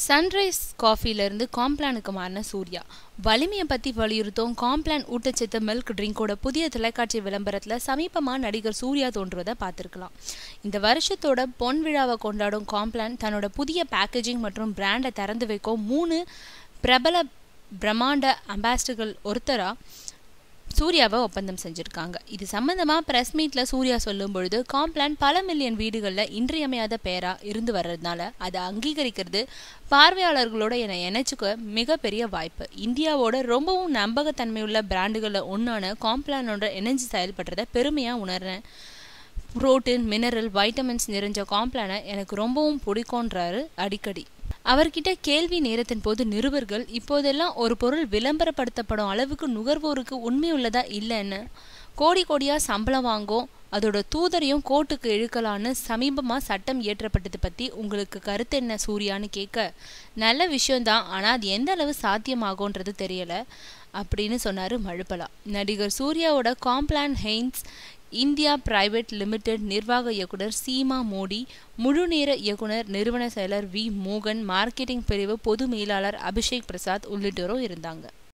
sunrise காஃபிலேருந்து காம்ப்ளானுக்கு மாறின சூர்யா வலிமையை பற்றி வலியுறுத்தும் காம்ப்ளான் ஊட்டச்சத்து மில்க் ட்ரிங்கோட புதிய தொலைக்காட்சி விளம்பரத்தில் சமீபமாக நடிகர் சூர்யா தோன்றுவதை பார்த்துருக்கலாம் இந்த வருஷத்தோட பொன் விழாவை கொண்டாடும் காம்ப்ளான் தன்னோட புதிய பேக்கேஜிங் மற்றும் பிராண்டை திறந்து வைக்கும் மூணு பிரபல பிரம்மாண்ட அம்பாசிடர்கள் ஒருத்தராக சூர்யாவை ஒப்பந்தம் செஞ்சுருக்காங்க இது சம்மந்தமாக ப்ரெஸ் மீட்டில் சூர்யா சொல்லும் பொழுது காம்ப்ளான் பல மில்லியன் வீடுகளில் இன்றியமையாத பேராக இருந்து வர்றதுனால அதை அங்கீகரிக்கிறது பார்வையாளர்களோட என்னை இணைச்சிக்க மிகப்பெரிய வாய்ப்பு இந்தியாவோட ரொம்பவும் நம்பகத்தன்மையுள்ள பிராண்டுகளில் ஒன்றான காம்ப்ளானோட இணைஞ்சு செயல்படுறத பெருமையாக உணர்றேன் புரோட்டீன் மினரல் வைட்டமின்ஸ் நிறைஞ்ச காம்ப்ளானை எனக்கு ரொம்பவும் பிடிக்கும்ன்றாரு அடிக்கடி அவர்கிட்ட கேள்வி நேரத்தின் போது நிருபர்கள் இப்போதெல்லாம் ஒரு பொருள் விளம்பரப்படுத்தப்படும் அளவுக்கு நுகர்வோருக்கு உண்மை உள்ளதா இல்லைன்னு கோடி கோடியா சம்பளம் வாங்கும் அதோட தூதரையும் கோர்ட்டுக்கு இழுக்கலான்னு சமீபமாக சட்டம் இயற்றப்பட்டது பற்றி உங்களுக்கு கருத்து என்ன சூர்யான்னு கேட்க நல்ல விஷயம்தான் ஆனால் அது எந்த அளவு சாத்தியமாகும்ன்றது தெரியல அப்படின்னு சொன்னார் மழுப்பலா நடிகர் சூர்யாவோட Complan Heinz India private limited நிர்வாக இயக்குனர் சீமா மோடி முழுநேர இயக்குனர் நிறுவன செயலர் வி மோகன் மார்க்கெட்டிங் பிரிவு பொது மேலாளர் அபிஷேக் பிரசாத் உள்ளிட்டோரும் இருந்தாங்க